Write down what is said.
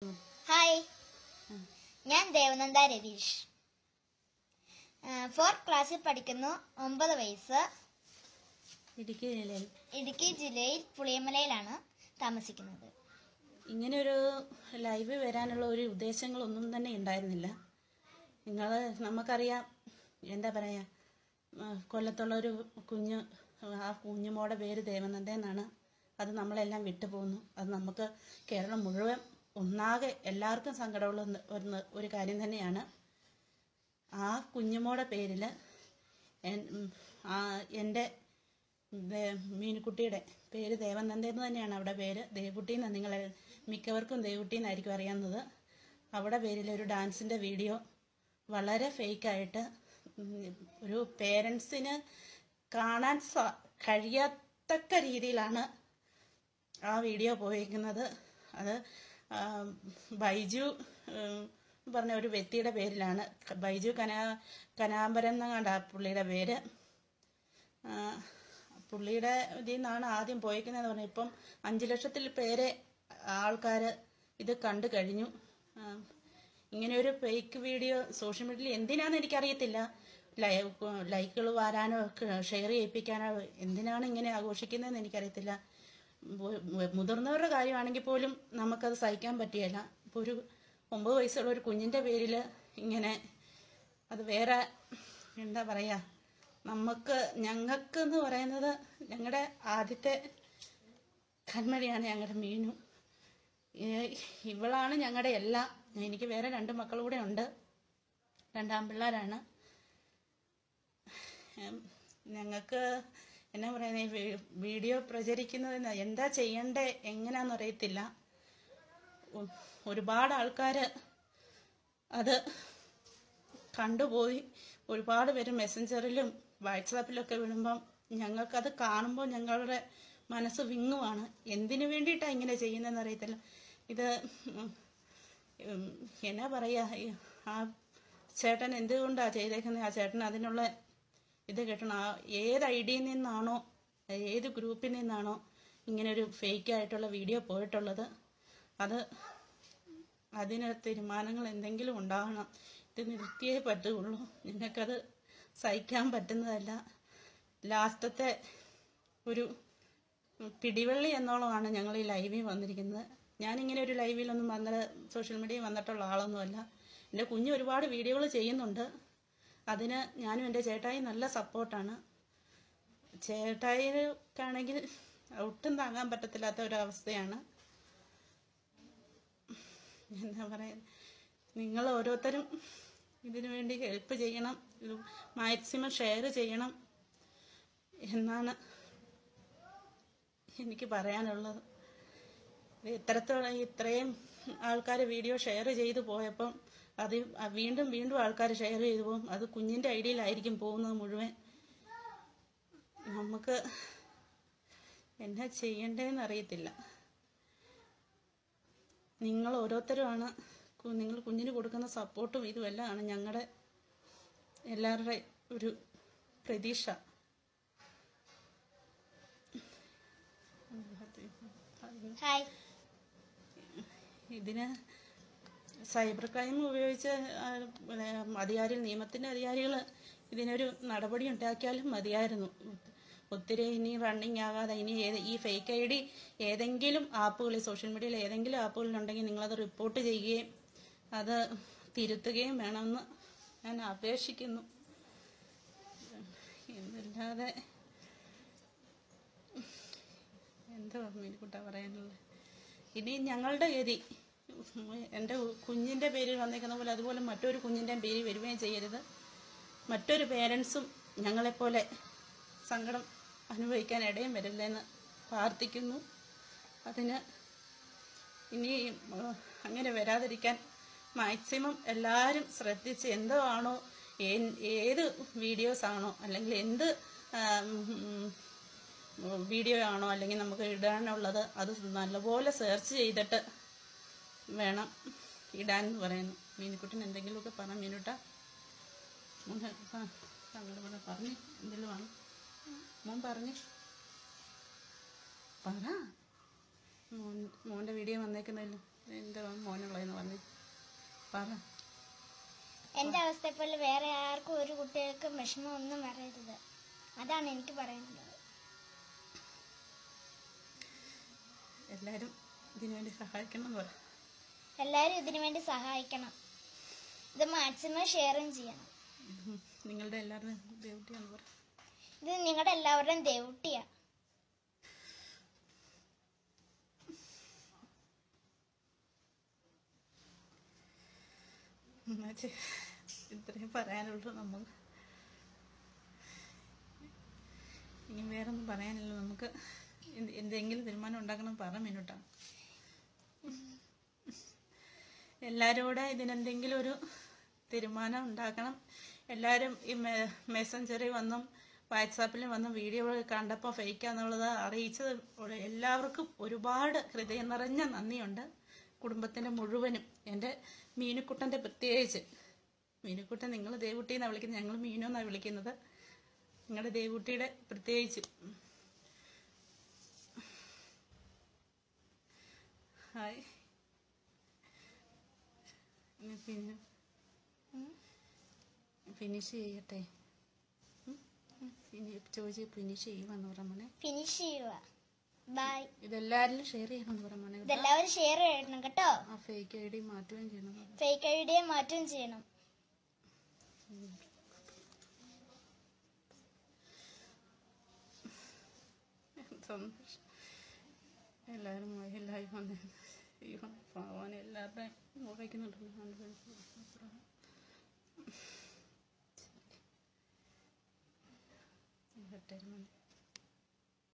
Hi ഞാൻ Devananda Ratheesh fourth ക്ലാസ്സിൽ പഠിക്കുന്നു ഒമ്പത് വയസ്സ് ഇടുക്കി ജില്ലയിൽ ഇടുക്കി ജില്ലയിൽ പുളിയമലയിലാണ് താമസിക്കുന്നത് ഇങ്ങനെ ഒരു ലൈവ് വരാനുള്ള ഒരു ഉദ്ദേശങ്ങളൊന്നും തന്നെ ഉണ്ടായിരുന്നില്ല നിങ്ങൾ നമുക്കറിയാം എന്താ പറയുക കൊല്ലത്തുള്ള ഒരു കുഞ്ഞ് ആ കുഞ്ഞുമോടെ പേര് ദേവനന്ദ എന്നാണ് അത് നമ്മളെല്ലാം വിട്ടുപോകുന്നു അത് നമുക്ക് കേരളം മുഴുവൻ ഒന്നാകെ എല്ലാവർക്കും സങ്കടമുള്ള ഒന്ന് ഒന്ന് ഒരു കാര്യം തന്നെയാണ് ആ കുഞ്ഞുമോടെ പേരിൽ എൻ്റെ ദേ- മീനുക്കുട്ടിയുടെ പേര് ദേവനന്ദ എന്ന് തന്നെയാണ് അവിടെ പേര് ദേവുട്ടി എന്ന് നിങ്ങൾ മിക്കവർക്കും ദേവുട്ടി എന്നായിരിക്കും അറിയാവുന്നത് അവിടെ പേരിൽ ഒരു ഡാൻസിൻ്റെ വീഡിയോ വളരെ ഫേക്കായിട്ട് ഒരു പേരൻസിന് കാണാൻ സ കഴിയത്തക്ക രീതിയിലാണ് ആ വീഡിയോ പോയിരിക്കുന്നത് അത് ആ, ബൈജു ഉം, പറഞ്ഞ ഒരു വ്യക്തിയുടെ പേരിലാണ് ബൈജു കനാ കനാമ്പരം എന്നങ്ങാണ്ട ആ പുള്ളിയുടെ പേര് ആ, പുള്ളിയുടെ ഇതിൽ നിന്നാണ് ആദ്യം പോയേക്കുന്നതെന്ന് പറഞ്ഞു ഇപ്പം അഞ്ച് ലക്ഷത്തിൽ പേരെ ആൾക്കാർ ഇത് കണ്ടു കഴിഞ്ഞു ആ, ഇങ്ങനെ ഒരു ഫേക്ക് വീഡിയോ സോഷ്യൽ മീഡിയയിൽ എന്തിനാന്ന് എനിക്കറിയത്തില്ല ലൈക്കുകൾ വരാനോ ഷെയർ ചെയ്യിപ്പിക്കാനോ എന്തിനാണ് ഇങ്ങനെ ആഘോഷിക്കുന്നതെന്ന് എനിക്കറിയത്തില്ല മു- മു- മുതിർന്നവരുടെ കാര്യമാണെങ്കിൽ പോലും നമുക്കത് സഹിക്കാൻ പറ്റിയല്ല ഇപ്പോൾ ഒരു ഒമ്പത് വയസ്സുള്ള ഒരു കുഞ്ഞിൻ്റെ പേരിൽ ഇങ്ങനെ അത് വേറെ എന്താ പറയുക നമുക്ക് ഞങ്ങൾക്ക് എന്ന് പറയുന്നത് ഞങ്ങളുടെ ആദ്യത്തെ കൺമണിയാണ് ഞങ്ങളുടെ മീനു ഏ- ഇവളാണ് ഞങ്ങളുടെ എല്ലാം എനിക്ക് വേറെ രണ്ട് മക്കൾ കൂടെ ഉണ്ട് രണ്ടാം പിള്ളേരാണ് ഉം, ഞങ്ങൾക്ക് എന്നാ പറയുന്നത് ഈ വീ- വീഡിയോ പ്രചരിക്കുന്നതിന് എന്താ ചെയ്യണ്ടേ എങ്ങനെയാണെന്ന് അറിയത്തില്ല ഒ- ഒരുപാട് ആൾക്കാർ അത് കണ്ടുപോയി ഒരുപാട് പേര് മെസ്സഞ്ചറിലും വാട്സാപ്പിലൊക്കെ വിടുമ്പം ഞങ്ങൾക്കത് കാണുമ്പോൾ ഞങ്ങളുടെ മനസ്സ് വിങ്ങുവാണ് എന്തിനു വേണ്ടിയിട്ടാണ് ഇങ്ങനെ ചെയ്യുന്നതെന്ന് അറിയത്തില്ല ഇത് ഉം, ഉം, എന്നാ പറയാ ഈ ആ ചേട്ടൻ എന്തുകൊണ്ടാണ് ചെയ്തേക്കുന്നത് ആ ചേട്ടൻ അതിനുള്ള ഇത് കിട്ടണം ആ ഏത് ഐ ഡിയിൽ നിന്നാണോ ഏത് ഗ്രൂപ്പിൽ നിന്നാണോ ഇങ്ങനെ ഒരു ഫേക്ക് ആയിട്ടുള്ള വീഡിയോ പോയിട്ടുള്ളത് അത് അതിന് തീരുമാനങ്ങൾ എന്തെങ്കിലും ഉണ്ടാകണം ഇത് നിർത്തിയേ പറ്റുള്ളൂ നിങ്ങൾക്കത് സഹിക്കാൻ പറ്റുന്നതല്ല ലാസ്റ്റത്തെ ഒരു പിടിവള്ളി എന്നോളമാണ് ഞങ്ങൾ ഈ ലൈവിൽ വന്നിരിക്കുന്നത് ഞാനിങ്ങനെ ഒരു ലൈവിലൊന്നും വന്നത് സോഷ്യൽ മീഡിയയിൽ വന്നിട്ടുള്ള ആളൊന്നുമല്ല എൻ്റെ കുഞ്ഞ് ഒരുപാട് വീഡിയോകൾ ചെയ്യുന്നുണ്ട് അതിന് ഞാനും എൻ്റെ ചേട്ടായി നല്ല സപ്പോർട്ടാണ് ചേട്ടായിക്കാണെങ്കിൽ ഒട്ടും താങ്ങാൻ പറ്റത്തില്ലാത്ത ഒരവസ്ഥയാണ് എന്താ പറയാ നിങ്ങൾ ഓരോരുത്തരും ഇതിനു വേണ്ടി ഹെൽപ്പ് ചെയ്യണം ഇത് മാക്സിമം ഷെയർ ചെയ്യണം എന്നാണ് എനിക്ക് പറയാനുള്ളത് ഇത് ഇത്രത്തോളം ഇത്രയും ആൾക്കാർ വീഡിയോ ഷെയർ ചെയ്തു പോയപ്പം അത് വീണ്ടും വീണ്ടും ആൾക്കാർ ഷെയർ ചെയ്തു പോകും അത് കുഞ്ഞിൻ്റെ ഐഡിയയിലായിരിക്കും പോകുന്നത് മുഴുവൻ നമുക്ക് എന്നാ ചെയ്യണ്ടേന്ന് അറിയത്തില്ല നിങ്ങൾ ഓരോരുത്തരുമാണ് കു- നിങ്ങൾ കുഞ്ഞിന് കൊടുക്കുന്ന സപ്പോർട്ടും ഇതുമെല്ലാമാണ് ഞങ്ങളുടെ എല്ലാവരുടെ ഒരു പ്രതീക്ഷ ഹായ് ഇതിന് സൈബർ ക്രൈം ഉപയോഗിച്ച് ആ, പിന്നെ അധികാരികൾ നിയമത്തിൻ്റെ അധികാരികൾ ഇതിനൊരു നടപടി ഉണ്ടാക്കിയാലും മതിയായിരുന്നു ഒത്തിരി ഇനി റണ്ണിങ് ആകാതെ ഇനി ഏത് ഈ ഫേക്ക് ഐ ഡി ഏതെങ്കിലും ആപ്പുകളിൽ സോഷ്യൽ മീഡിയയിൽ ഏതെങ്കിലും ആപ്പുകളിലുണ്ടെങ്കിൽ നിങ്ങളത് റിപ്പോർട്ട് ചെയ്യുകയും അത് തിരുത്തുകയും വേണമെന്ന് ഞാൻ അപേക്ഷിക്കുന്നു എന്നല്ലാതെ എന്തോ മീൻകുട്ട പറയാനുള്ളത് ഇനി ഞങ്ങളുടെ ഗതി എൻ്റെ കുഞ്ഞിൻ്റെ പേരിൽ വന്നേക്കുന്ന പോലെ അതുപോലെ മറ്റൊരു കുഞ്ഞിൻ്റെ പേരിൽ വരികയും ചെയ്യരുത് മറ്റൊരു പേരൻസും ഞങ്ങളെപ്പോലെ സങ്കടം അനുഭവിക്കാൻ ഇടയും വരില്ലെന്ന് പ്രാർത്ഥിക്കുന്നു അതിന് ഇനി ഉം, അങ്ങനെ വരാതിരിക്കാൻ മാക്സിമം എല്ലാവരും ശ്രദ്ധിച്ച് എന്തോ ആണോ ഏ- ഏത് വീഡിയോസ് ആണോ അല്ലെങ്കിൽ എന്ത് ആം, ഉം, വീഡിയോ ആണോ അല്ലെങ്കിൽ നമുക്ക് ഇടാനുള്ളത് അത് നല്ലപോലെ സെർച്ച് ചെയ്തിട്ട് വേണം ഇടാൻ എന്ന് പറയുന്നു മീനുക്കുട്ടിന് എന്തെങ്കിലുമൊക്കെ പറ മീനുട്ട മോനെ തങ്ങളുടെ കൂടെ പറഞ്ഞു എന്തെങ്കിലും ആണ് മോൻ പറഞ്ഞു പറ മോൻ മോൻ്റെ വീഡിയോ വന്നേക്കുന്നല്ലോ എൻ്റെ മോനുള്ളതെന്ന് പറഞ്ഞു പറ എൻ്റെ അവസ്ഥയെപ്പോലെ വേറെ ആർക്കും ഒരു കുട്ടികൾക്കും വിഷമമൊന്നും വരരുത് അതാണ് എനിക്ക് പറയാനുള്ളത് എല്ലാവരും ഇതിനു വേണ്ടി സഹായിക്കണം എന്ന് പറ എല്ലാവരും ഇതിനു വേണ്ടി സഹായിക്കണം ഇത് മാക്സിമം ഷെയറും ചെയ്യണം ഉം. നിങ്ങളുടെ എല്ലാവരുടെയും ഡ്യൂട്ടിയാന്ന് പറ ഇത് നിങ്ങളുടെ എല്ലാവരുടെയും ദേവുട്ടിയാണ് എന്നുവെച്ച് ഇത്രയും പറയാനുള്ളൂ നമ്മൾ ഇനി വേറൊന്നും പറയാനില്ല നമുക്ക് എന്ത്- എന്തെങ്കിലും തീരുമാനം ഉണ്ടാക്കണം പറ മിനുട്ടാ എല്ലാവരും കൂടെ ഇതിനെന്തെങ്കിലും ഒരു തീരുമാനം ഉണ്ടാക്കണം എല്ലാവരും ഈ മെ- മെസ്സഞ്ചറിൽ വന്നും വാട്സാപ്പിലും വന്നും വീഡിയോ കണ്ടപ്പോൾ ഫേക്കാന്നുള്ളത് അറിയിച്ചത് ഒരു- എല്ലാവർക്കും ഒരുപാട് ഹൃദയം നിറഞ്ഞ നന്ദിയുണ്ട് കുടുംബത്തിൻ്റെ മുഴുവനും എൻ്റെ മീനുക്കുട്ടൻ്റെ പ്രത്യേകിച്ച് മീനുക്കുട്ടൻ നിങ്ങൾ ദേവുട്ടി എന്നാണ് വിളിക്കുന്നത് ഞങ്ങൾ മീനു എന്നാണ് വിളിക്കുന്നത് നിങ്ങളുടെ ദേവുട്ടിയുടെ പ്രത്യേകിച്ച് ഹായ് ഇനി പിന്നെ ഫിനിഷ് ചെയ്യട്ടെ ഉം? ഇനി ചോദിച്ച് ഫിനിഷ് ചെയ്യുവാന്ന് പറയാൻ മോനെ ഫിനിഷ് ചെയ്യുക ബൈ ഇതെല്ലാവരിലും ഷെയർ ചെയ്യണമെന്ന് പറയാൻ മോനെ ഇതെല്ലാവരും ഷെയർ ചെയ്യണം കേട്ടോ ആ ഫേക്ക് ഐ ഡി മാറ്റുകയും ചെയ്യണം ഫേക്ക് ഐഡിയെ മാറ്റുകയും ചെയ്യണം സന്തോഷം എല്ലാവരും എല്ലാവരും വന്ന് ഈ പാവാൻ എല്ലാവരുടെയും മുറിക്കുന്നുണ്ട് ഇട്ടേരുന്നു